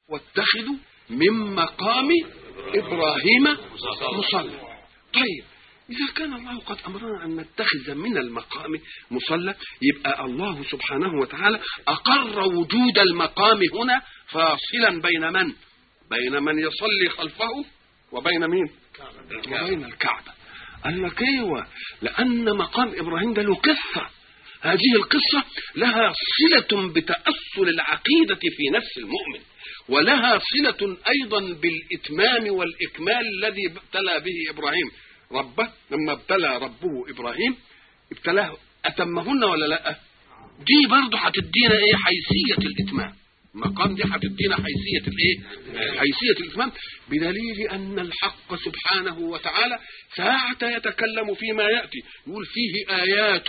واتخذوا من مقام ابراهيم مصلى طيب إذا كان الله قد أمرنا أن نتخذ من المقام مصلى يبقى الله سبحانه وتعالى أقر وجود المقام هنا فاصلا بين من؟ بين من يصلي خلفه وبين مين؟ وبين الكعبة قال لك ايوه لأن مقام إبراهيم ده له قصة هذه القصة لها صلة بتأصل العقيدة في نفس المؤمن ولها صلة أيضا بالإتمام والإكمال الذي ابتلى به إبراهيم ربه لما ابتلى ربه إبراهيم ابتلاه أتمهن ولا لا دي برضه هتدينا ايه حيثية الإتمام المقام دي هتدينا حيثية الايه حيثية الإتمام بدليل أن الحق سبحانه وتعالى ساعة يتكلم فيما يأتي يقول فيه آيات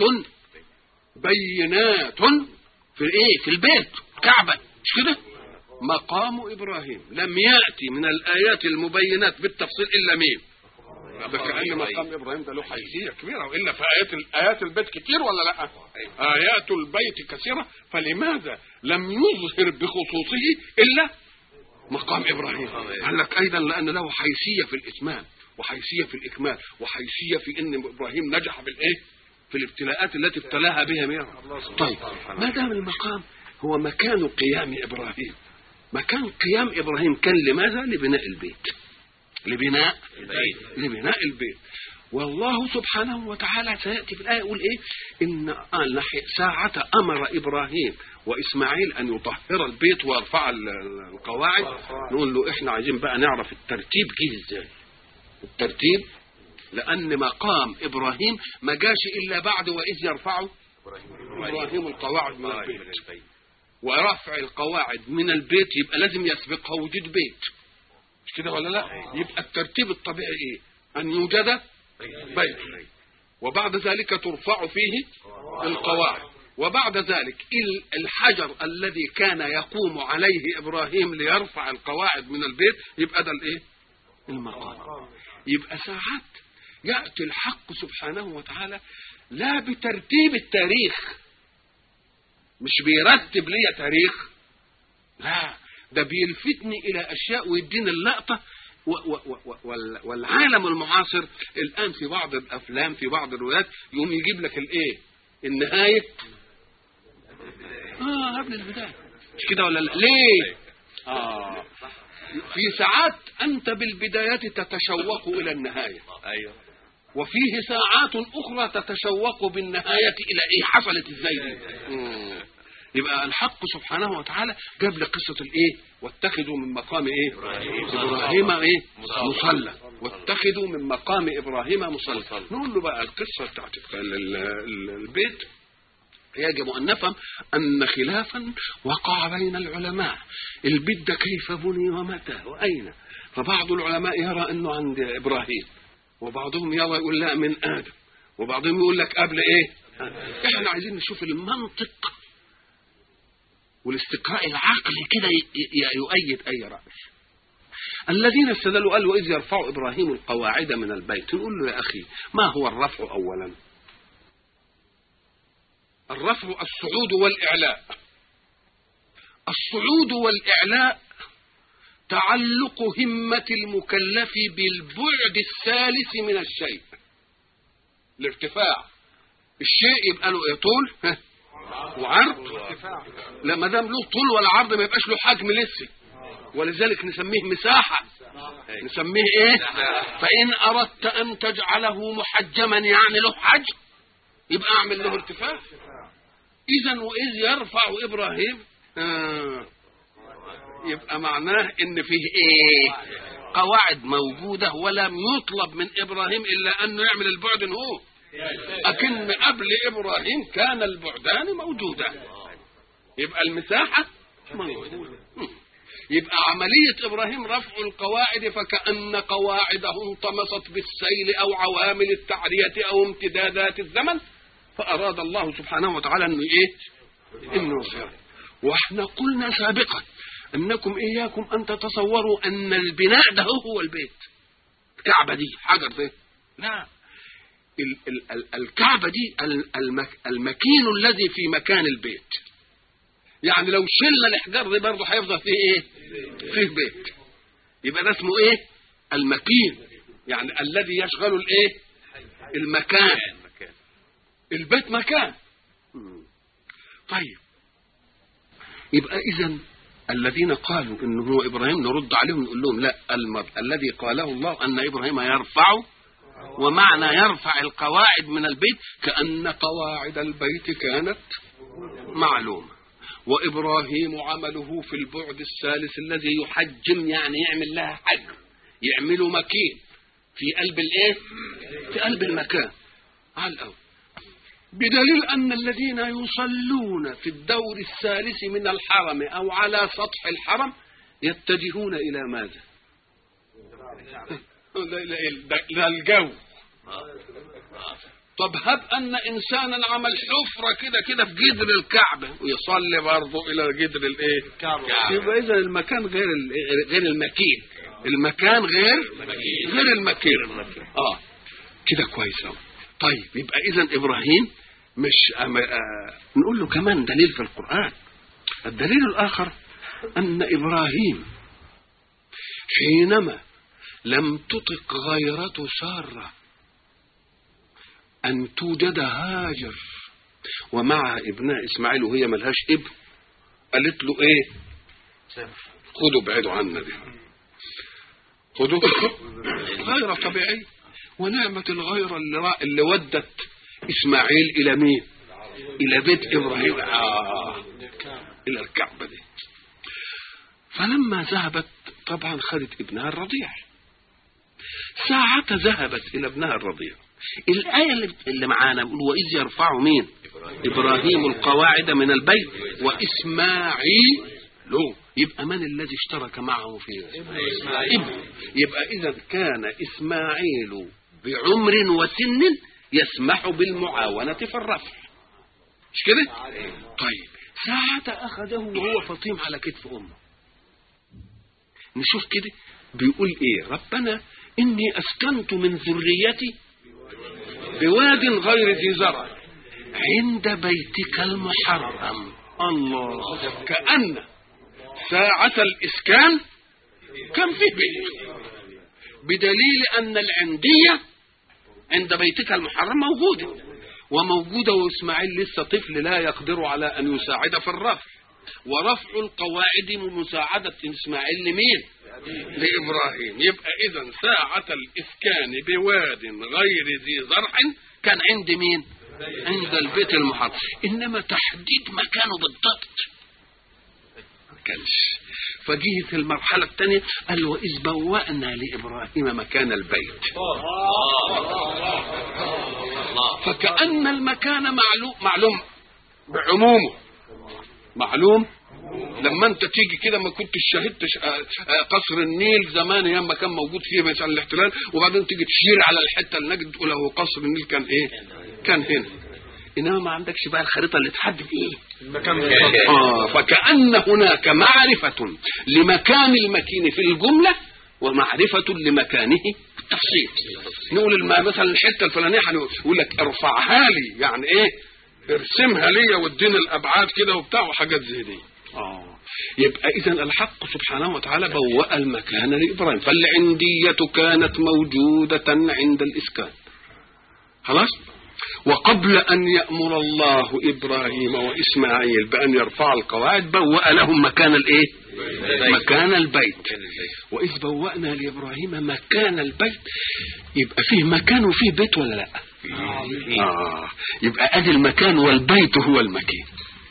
بينات في الايه في البيت كعبة مش كده مقام ابراهيم لم ياتي من الايات المبينات بالتفصيل الا مين فكأن مقام ابراهيم ده له حيثيه كبيره والا في ايات ايات البيت كتير ولا لا؟ ايات البيت كثيره فلماذا لم يظهر بخصوصه الا مقام ابراهيم؟ قال لك ايضا لان له حيثيه في الاتمام وحيثيه في الاكمال وحيثيه في ان ابراهيم نجح بالايه؟ في الابتلاءات التي ابتلاها بها ميرا طيب ما دام المقام هو مكان قيام ابراهيم مكان قيام ابراهيم كان لماذا لبناء البيت لبناء البيت لبناء البيت والله سبحانه وتعالى سياتي في الايه يقول ايه ان ساعه امر ابراهيم واسماعيل ان يطهر البيت ويرفع القواعد نقول له احنا عايزين بقى نعرف الترتيب جه ازاي الترتيب لأن مقام إبراهيم ما جاش إلا بعد وإذ يرفع إبراهيم القواعد من البيت ورفع القواعد من البيت يبقى لازم يسبقها وجود بيت مش كده ولا لا يبقى الترتيب الطبيعي إيه أن يوجد بيت وبعد ذلك ترفع فيه القواعد وبعد ذلك الحجر الذي كان يقوم عليه إبراهيم ليرفع القواعد من البيت يبقى ده الإيه المقام يبقى ساعات يأتي الحق سبحانه وتعالى لا بترتيب التاريخ مش بيرتب لي تاريخ لا ده بيلفتني إلى أشياء ويديني اللقطة و و و والعالم المعاصر الآن في بعض الأفلام في بعض الروايات يقوم يجيب لك الإيه النهاية آه قبل البداية مش كده ولا لا ليه آه في ساعات أنت بالبدايات تتشوق إلى النهاية ايوه وفيه ساعات أخرى تتشوق بالنهاية إلى إيه حصلت إزاي دي مم. يبقى الحق سبحانه وتعالى جاب لي قصة الإيه واتخذوا من مقام إيه إبراهيم إيه مصلى واتخذوا من مقام إبراهيم مصلى نقول له بقى القصة بتاعت ال- ال- ال- البيت يجب أن نفهم أن خلافا وقع بين العلماء البيت ده كيف بني ومتى وأين فبعض العلماء يرى أنه عند إبراهيم وبعضهم يرى يقول لا من آدم وبعضهم يقول لك قبل إيه إحنا عايزين نشوف المنطق والاستقراء العقلي كده ي- ي- يؤيد أي رأي الذين استدلوا قالوا إذ يرفع إبراهيم القواعد من البيت نقول له يا أخي ما هو الرفع أولا الرفع الصعود والإعلاء الصعود والإعلاء تعلق همة المكلف بالبعد الثالث من الشيء الارتفاع الشيء يبقى له ايه طول ها، وعرض لا ما دام له طول ولا عرض ما يبقاش له حجم لسه ولذلك نسميه مساحة نسميه ايه فإن أردت أن تجعله محجما يعني له حجم يبقى أعمل له ارتفاع إذا وإذ يرفع إبراهيم آه يبقى معناه إن فيه إيه قواعد موجودة ولم يطلب من إبراهيم إلا أنه يعمل البعد هو أكن قبل إبراهيم كان البعدان موجودان يبقى المساحة موجودة يبقى عملية إبراهيم رفع القواعد فكأن قواعده انطمست بالسيل أو عوامل التعرية أو امتدادات الزمن فأراد الله سبحانه وتعالى أنه إيه؟ إنه يصير وإحنا قلنا سابقا أنكم إياكم أن تتصوروا أن البناء ده هو البيت الكعبة دي حجر ده لا ال- ال- ال- الكعبة دي ال- المك- المكين الذي في مكان البيت يعني لو شلنا الاحجار دي برضه هيفضل فيه ايه فيه بيت يبقى ده اسمه ايه المكين يعني الذي يشغل الايه المكان البيت مكان طيب يبقى اذا الذين قالوا انه هو ابراهيم نرد عليهم نقول لهم لا المر... الذي قاله الله ان ابراهيم يرفع ومعنى يرفع القواعد من البيت كان قواعد البيت كانت معلومه وابراهيم عمله في البعد الثالث الذي يحجم يعني يعمل لها حجم يعملوا مكين في قلب الايه في قلب المكان على الاول بدليل ان الذين يصلون في الدور الثالث من الحرم او على سطح الحرم يتجهون الى ماذا لا الجو طب هب ان انسانا عمل حفره كده كده في جدر الكعبه ويصلي برضه الى جدر الايه يبقى اذا المكان غير غير المكين المكان غير غير المكين اه كده كويس قوي طيب يبقى اذا ابراهيم مش أم... آه نقول له كمان دليل في القران الدليل الاخر ان ابراهيم حينما لم تطق غيرة ساره أن توجد هاجر ومع ابنها إسماعيل وهي ملهاش ابن قالت له إيه خدوا ابعدوا عنا دي خدوا غيرة طبيعية ونعمة الغيرة اللي, اللي ودت إسماعيل إلى مين إلى بيت إبراهيم آه. إلى الكعبة دي فلما ذهبت طبعا خدت ابنها الرضيع ساعة ذهبت إلى ابنها الرضيع الآية اللي, اللي معانا بيقول وإذ يرفع مين إبراهيم القواعد من البيت وإسماعيل له يبقى من الذي اشترك معه في إسماعيل يبقى إذا كان إسماعيل بعمر وسن يسمح بالمعاونة في الرفع مش كده طيب ساعة أخذه وهو فطيم على كتف أمه نشوف كده بيقول إيه ربنا إني أسكنت من ذريتي بواد غير ذي زرع عند بيتك المحرم الله كأن ساعة الإسكان كان في بيت بدليل أن العندية عند بيتك المحرم موجودة وموجودة وإسماعيل لسه طفل لا يقدر على أن يساعد في الرفع ورفع القواعد من مساعدة إسماعيل لمين؟ لإبراهيم يبقى إذا ساعة الإسكان بواد غير ذي زرع كان عند مين؟ عند البيت المحرم إنما تحديد مكانه بالضبط ما كانش فجه في المرحلة الثانية قال وإذ بوأنا لإبراهيم مكان البيت فكأن المكان معلوم معلوم بعمومه معلوم لما انت تيجي كده ما كنت شاهدت قصر النيل زمان ايام ما كان موجود فيه مثلا الاحتلال وبعدين تيجي تشير على الحته اللي نجد تقول هو قصر النيل كان ايه؟ كان هنا انما ما عندكش بقى الخريطه اللي تحدد ايه؟ المكان اه فكأن هناك معرفة لمكان المكين في الجملة ومعرفة لمكانه بالتفصيل نقول الم- مثلا الحتة الفلانية هنقول لك ارفعها لي يعني ايه ارسمها لي واديني الابعاد كده وبتاع وحاجات زي دي اه يبقى اذا الحق سبحانه وتعالى بوأ المكان لابراهيم فالعندية كانت موجودة عند الاسكان خلاص وقبل أن يأمر الله إبراهيم وإسماعيل بأن يرفع القواعد بوأ لهم مكان الإيه؟ مكان البيت وإذ بوأنا لإبراهيم مكان البيت يبقى فيه مكان وفيه بيت ولا لا؟ آه يبقى أدي المكان والبيت هو المكان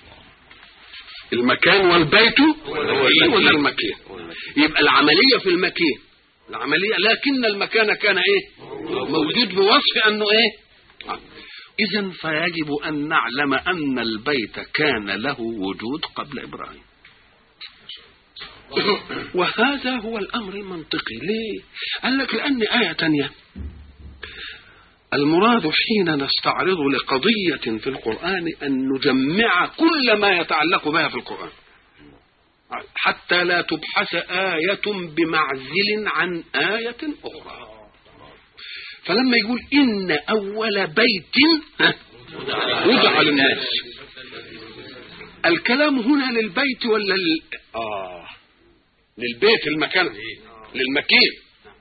المكان والبيت هو ده المكان يبقى العملية في المكان العملية لكن المكان كان إيه؟ موجود بوصف أنه إيه؟ آه. إذا فيجب أن نعلم أن البيت كان له وجود قبل إبراهيم وهذا هو الأمر المنطقي ليه؟ قال لك لأن آية تانية المراد حين نستعرض لقضية في القرآن أن نجمع كل ما يتعلق بها في القرآن حتى لا تبحث آية بمعزل عن آية أخرى فلما يقول إن أول بيت ها، وضع للناس الكلام هنا للبيت ولا لل... اه للبيت المكان للمكين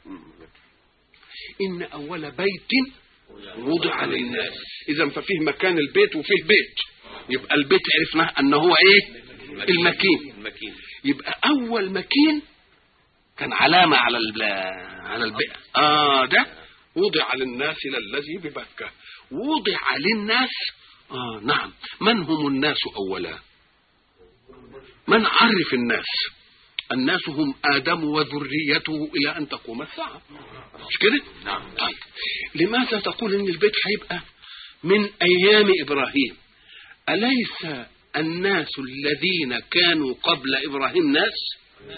ان اول بيت وضع للناس اذا ففيه مكان البيت وفيه بيت يبقى البيت عرفنا ان هو ايه المكين المكين يبقى اول مكين كان علامه على ال على البيت اه ده وضع للناس للذي ببكه وضع للناس اه نعم من هم الناس اولا من عرف الناس الناس هم ادم وذريته الى ان تقوم الساعه مش كده نعم طيب لماذا تقول ان البيت هيبقى من ايام ابراهيم اليس الناس الذين كانوا قبل ابراهيم ناس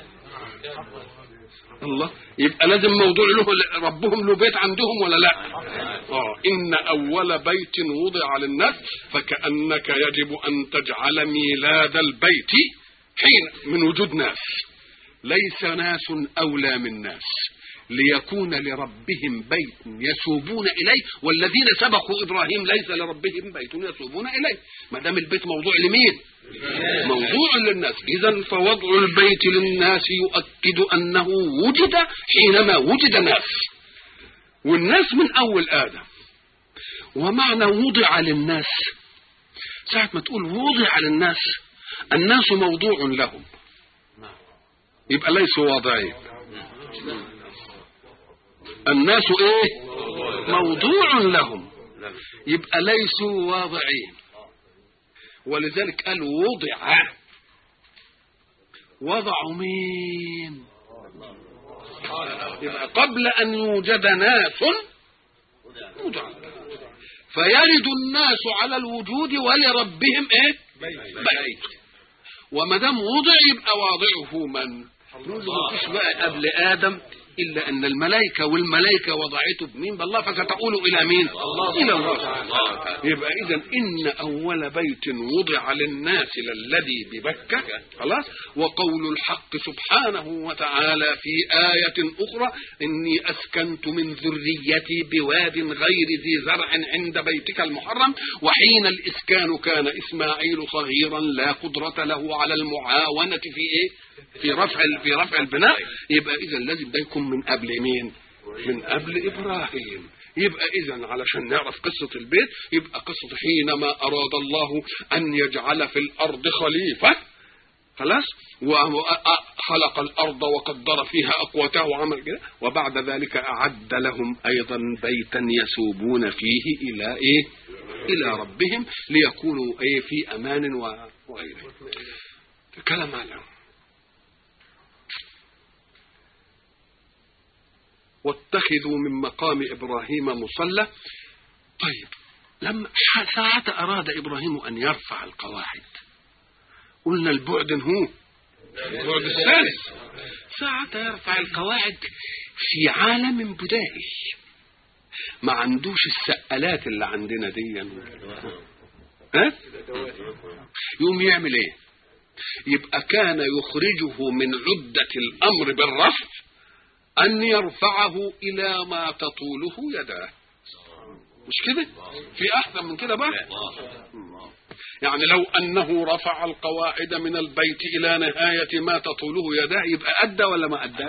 الله يبقى لازم موضوع له ربهم له بيت عندهم ولا لا اه ان اول بيت وضع للناس فكانك يجب ان تجعل ميلاد البيت حين من وجود ناس ليس ناس اولى من ناس ليكون لربهم بيت يسوبون اليه والذين سبقوا ابراهيم ليس لربهم بيت يسوبون اليه ما دام البيت موضوع لمين موضوع للناس اذا فوضع البيت للناس يؤكد انه وجد حينما وجد ناس والناس من اول ادم ومعنى وضع للناس ساعة ما تقول وضع للناس الناس موضوع لهم يبقى ليسوا واضعين الناس ايه موضوع لهم يبقى ليسوا واضعين ولذلك قال وضع وضعوا مين يبقى قبل ان يوجد ناس وضع فيرد الناس على الوجود ولربهم ايه بيت وما دام وضع يبقى واضعه من نقول له مفيش بقى قبل ادم الا ان الملائكه والملائكه وضعته بمين بالله فستقول الى مين الى الله يبقى اذا ان اول بيت وضع للناس للذي ببكه خلاص وقول الحق سبحانه وتعالى في ايه اخرى اني اسكنت من ذريتي بواد غير ذي زرع عند بيتك المحرم وحين الاسكان كان اسماعيل صغيرا لا قدره له على المعاونه في ايه في رفع في رفع البناء يبقى اذا لازم ده يكون من قبل مين من قبل ابراهيم يبقى اذا علشان نعرف قصه البيت يبقى قصه حينما اراد الله ان يجعل في الارض خليفه خلاص وخلق الارض وقدر فيها اقواتها وعمل كده وبعد ذلك اعد لهم ايضا بيتا يسوبون فيه الى ايه الى ربهم ليكونوا ايه في امان وغيره كلام عليهم واتخذوا من مقام ابراهيم مصلى طيب لما ساعة أراد إبراهيم أن يرفع القواعد قلنا البعد هو البعد الثالث ساعة يرفع القواعد في عالم بدائي ما عندوش السقالات اللي عندنا دي ها يقوم يعمل ايه يبقى كان يخرجه من عدة الأمر بالرفع أن يرفعه إلى ما تطوله يداه مش كده في أحسن من كده بقى يعني لو أنه رفع القواعد من البيت إلى نهاية ما تطوله يداه يبقى أدى ولا ما أدى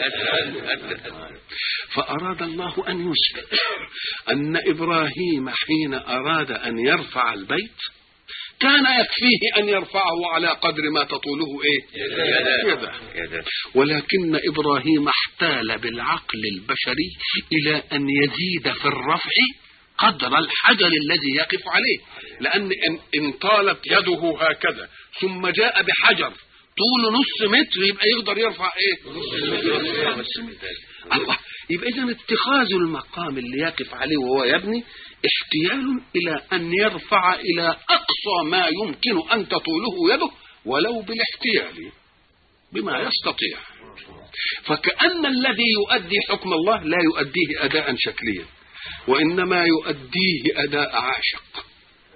فأراد الله أن يثبت أن إبراهيم حين أراد أن يرفع البيت كان يكفيه أن يرفعه على قدر ما تطوله إيه يده ولكن إبراهيم احتال بالعقل البشري إلى أن يزيد في الرفع قدر الحجر الذي يقف عليه لأن إن, إن طالت يده هكذا ثم جاء بحجر طوله نص متر يبقى يقدر يرفع ايه نص متر الله يبقى اذا اتخاذ المقام اللي يقف عليه وهو يبني احتيال الى ان يرفع الى اقصى ما يمكن ان تطوله يده ولو بالاحتيال بما يستطيع فكأن الذي يؤدي حكم الله لا يؤديه أداء شكليا وإنما يؤديه أداء عاشق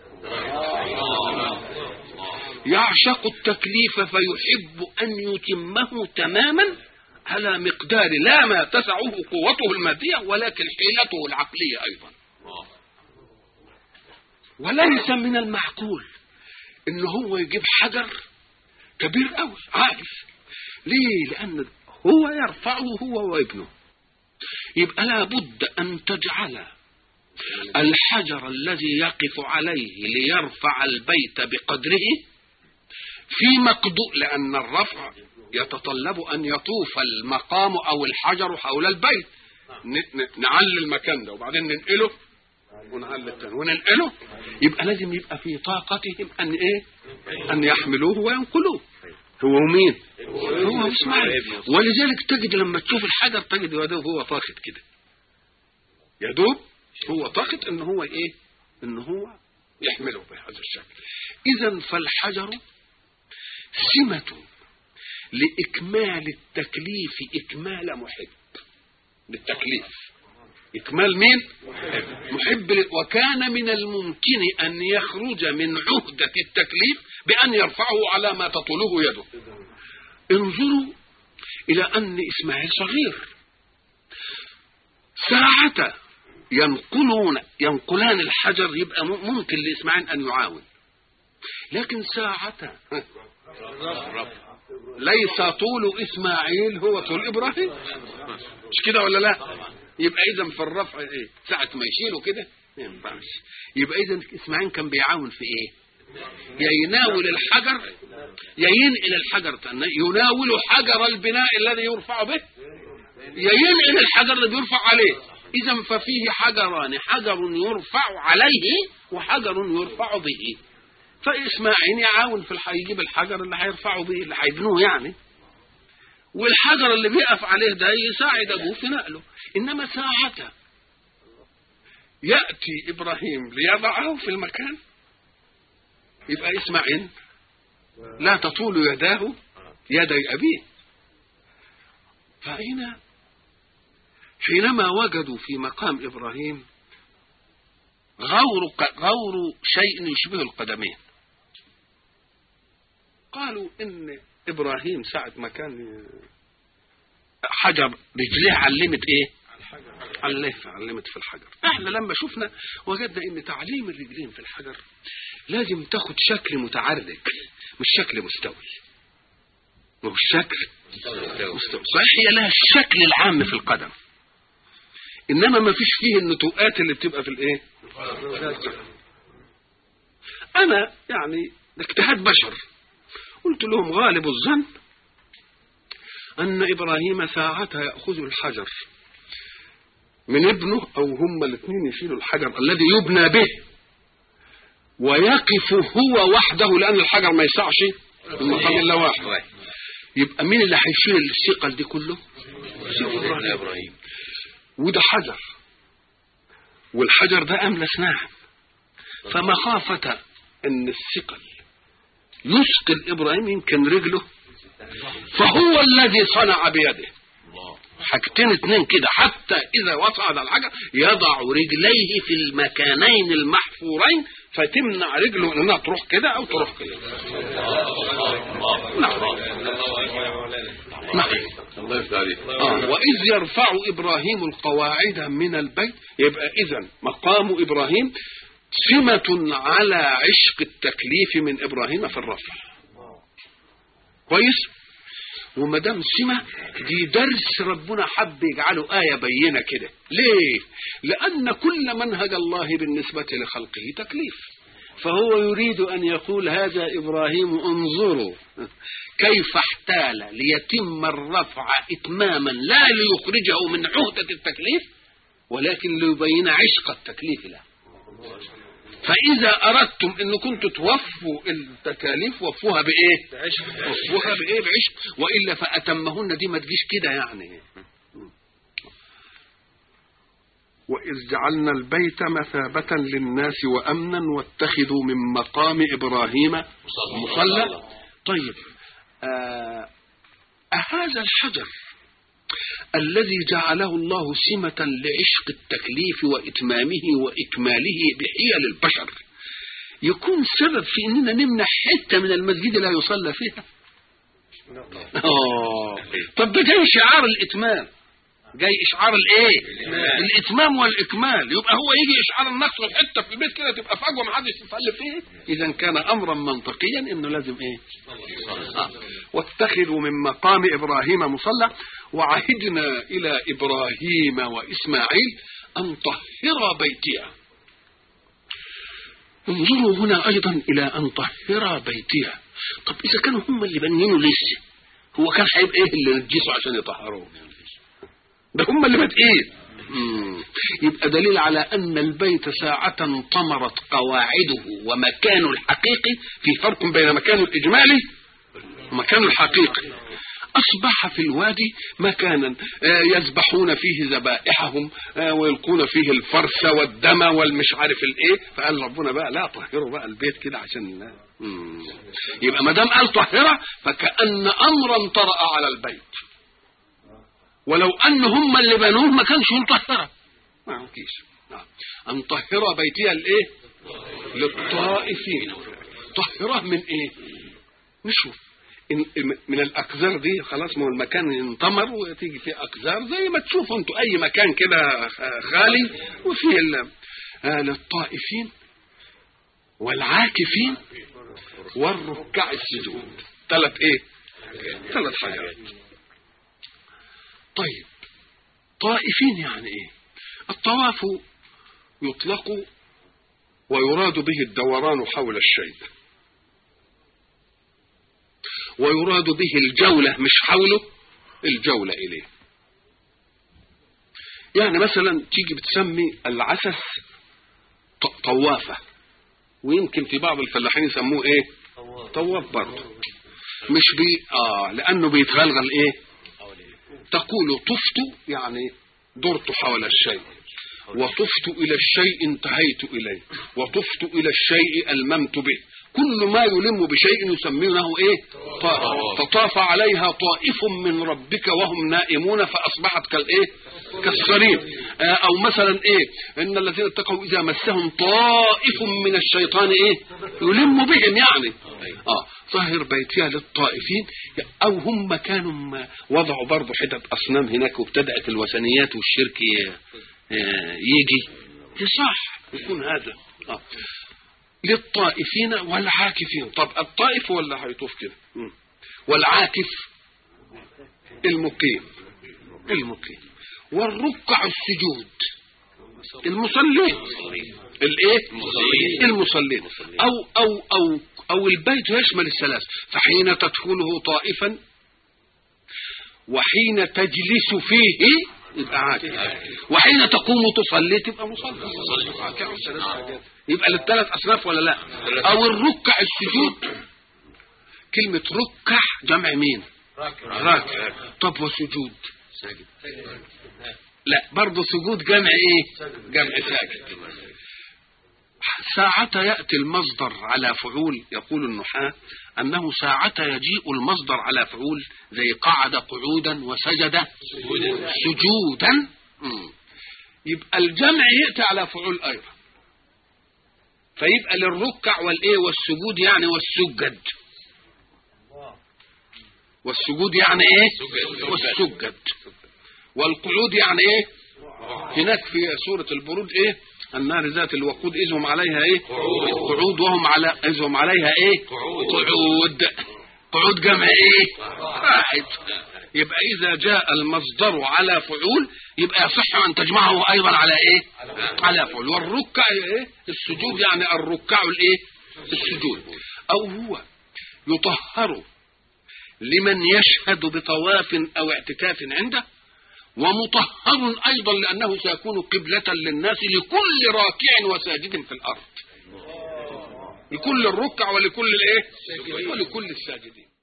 يعشق التكليف فيحب أن يتمه تماما على مقدار لا ما تسعه قوته المادية ولكن حيلته العقلية أيضا وليس من المعقول ان هو يجيب حجر كبير قوي عالي ليه لان هو يرفعه هو وابنه يبقى لابد ان تجعل الحجر الذي يقف عليه ليرفع البيت بقدره في مقدور لان الرفع يتطلب ان يطوف المقام او الحجر حول البيت ن- ن- نعلي المكان ده وبعدين ننقله ونعلي التاني وننقله يبقى لازم يبقى في طاقتهم ان ايه ان يحملوه وينقلوه هو مين هو اسماعيل ولذلك تجد لما تشوف الحجر تجد يدوب هو طاخت كده يدوب هو طاخت ان هو ايه ان هو يحمله بهذا الشكل اذا فالحجر سمة لإكمال التكليف إكمال محب للتكليف إكمال مين؟ محب ل- وكان من الممكن أن يخرج من عهدة التكليف بأن يرفعه على ما تطوله يده انظروا إلى أن إسماعيل صغير ساعة ينقلون ينقلان الحجر يبقى م- ممكن لإسماعيل أن يعاون لكن ساعة ليس طول إسماعيل هو طول إبراهيم مش كده ولا لا يبقى إذا في الرفع إيه ساعة ما يشيله كده ما ينفعش يبقى إذا إسماعيل كان بيعاون في إيه يا يناول الحجر يا ينقل الحجر تاني. يناول حجر البناء الذي يرفع به يا ينقل الحجر الذي يرفع عليه اذا ففيه حجران حجر يرفع عليه وحجر يرفع به فاسماعيل يعاون في الح... يجيب الحجر اللي هيرفعه به اللي هيبنوه يعني والحجر اللي بيقف عليه ده يساعد ابوه في نقله انما ساعة ياتي ابراهيم ليضعه في المكان يبقى اسماعيل لا تطول يداه يدي ابيه فهنا حينما وجدوا في مقام ابراهيم غور غور شيء يشبه القدمين قالوا ان ابراهيم ساعه ما كان حجر رجليه علمت ايه علمت علمت في الحجر احنا لما شفنا وجدنا ان تعليم الرجلين في الحجر لازم تاخد شكل متعرج مش شكل مستوي ما هو الشكل مستوي صحيح هي لها الشكل العام في القدم انما ما فيش فيه النتوءات اللي بتبقى في الايه انا يعني اجتهاد بشر قلت لهم غالب الظن ان ابراهيم ساعتها ياخذ الحجر من ابنه او هما الاثنين يشيلوا الحجر الذي يبنى به ويقف هو وحده لان الحجر ما يسعش المقام الا واحد يبقى مين اللي هيشيل الثقل دي كله سيدنا ابراهيم وده حجر والحجر ده املس ناعم فمخافة ان الثقل يثقل ابراهيم يمكن رجله فهو الذي صنع بيده الله حاجتين اتنين كده حتى اذا وصعد الحجر يضع رجليه في المكانين المحفورين فتمنع رجله انها تروح كده او تروح كده نعم نعم الله يفتح عليك آه. وإذ يرفع إبراهيم القواعد من البيت يبقى إذا مقام إبراهيم سمة على عشق التكليف من إبراهيم في الرفع كويس وما دام سمة دي درس ربنا حب يجعله آية بينة كده ليه لأن كل منهج الله بالنسبة لخلقه تكليف فهو يريد أن يقول هذا إبراهيم انظروا كيف احتال ليتم الرفع إتماما لا ليخرجه من عهدة التكليف ولكن ليبين عشق التكليف له فإذا أردتم أن كنتم توفوا التكاليف وفوها بإيه؟ وفوها بإيه؟ بعشق وإلا فأتمهن دي ما تجيش كده يعني وإذ جعلنا البيت مثابة للناس وأمنا واتخذوا من مقام إبراهيم مصلى طيب آه أهذا الحجر الذي جعله الله سمة لعشق التكليف وإتمامه وإكماله بحيل البشر يكون سبب في أننا نمنع حتة من المسجد لا يصلى فيها آه. طب ده جاي شعار الإتمام جاي اشعار الايه الاتمام والاكمال يبقى هو يجي اشعار النقص في حته في البيت كده تبقى فجوه ما حدش يتفلت فيه اذا كان امرا منطقيا انه لازم ايه آه. واتخذوا من مقام ابراهيم مصلى وعهدنا الى ابراهيم واسماعيل ان طهر بيتي انظروا هنا ايضا الى ان طهر بيتي طب اذا كانوا هم اللي بنينوا لسه هو كان هيبقى ايه اللي نجسوا عشان يطهروه ده هم اللي بادئين مم. يبقى دليل على ان البيت ساعة طمرت قواعده ومكانه الحقيقي في فرق بين مكانه الاجمالي ومكانه الحقيقي أصبح في الوادي مكانا آه، يذبحون فيه ذبائحهم آه، ويلقون فيه الفرس والدم والمش عارف الايه فقال ربنا بقى لا طهروا بقى البيت كده عشان لا. مم. يبقى ما دام قال طهره فكأن أمرا طرأ على البيت ولو ان هم اللي بنوه ما كانش مطهره ما يمكنش نعم. ان طهر بيتي الايه للطائفين طهره من ايه نشوف إن من الاقذار دي خلاص ما هو المكان انطمر وتيجي فيه اقذار زي ما تشوفوا انتوا اي مكان كده خالي وفيه ال- آه للطائفين والعاكفين والركع السجود ثلاث ايه ثلاث حاجات طيب طائفين يعني ايه الطواف يطلق ويراد به الدوران حول الشيء ويراد به الجولة مش حوله الجولة إليه يعني مثلا تيجي بتسمي العسس ط- طوافة ويمكن في بعض الفلاحين يسموه ايه طواف برضه مش بي اه لانه بيتغلغل ايه تقول طفت يعني درت حول الشيء وطفت إلى الشيء انتهيت إليه وطفت إلى الشيء ألممت به كل ما يلم بشيء يسمونه إيه طاف فطاف عليها طائف من ربك وهم نائمون فأصبحت كالإيه كالصريم آه، أو مثلا إيه إن الذين اتقوا إذا مسهم طائف من الشيطان إيه يلم بهم يعني آه طهر بيتها للطائفين أو هم كانوا م- وضعوا برضه حتت أصنام هناك وابتدأت الوثنيات والشرك ي- آه، يجي يصح يكون هذا آه. للطائفين والعاكفين طب الطائف ولا هيطوف كده مم. والعاكف المقيم المقيم والركع السجود المصلين الايه المصلين او او او او البيت يشمل الثلاث فحين تدخله طائفا وحين تجلس فيه يبقى عاكف وحين تقوم تصلي تبقى مصلي يبقى للثلاث اصناف ولا لا او الركع السجود كلمة ركع جمع مين راكع طب وسجود لا برضه سجود جمع ايه جمع ساجد ساعة يأتي المصدر على فعول يقول النحاة أنه ساعة يجيء المصدر على فعول زي قعد قعودا وسجد سجودا مم. يبقى الجمع يأتي على فعول أيضا فيبقى للركع والإيه والسجود يعني والسجد والسجود يعني إيه والسجد والقعود يعني إيه هناك في سورة البرود إيه النار ذات الوقود إذ هم عليها إيه قعود وهم على إذ هم عليها إيه قعود قعود جمع إيه قاعد يبقى إذا جاء المصدر على فعول يبقى يصح أن تجمعه أيضا على إيه على فعول والركع إيه السجود يعني الركع الإيه السجود أو هو يطهر لمن يشهد بطواف أو اعتكاف عنده ومطهر أيضا لأنه سيكون قبلة للناس لكل راكع وساجد في الأرض لكل الركع ولكل الايه ولكل الساجدين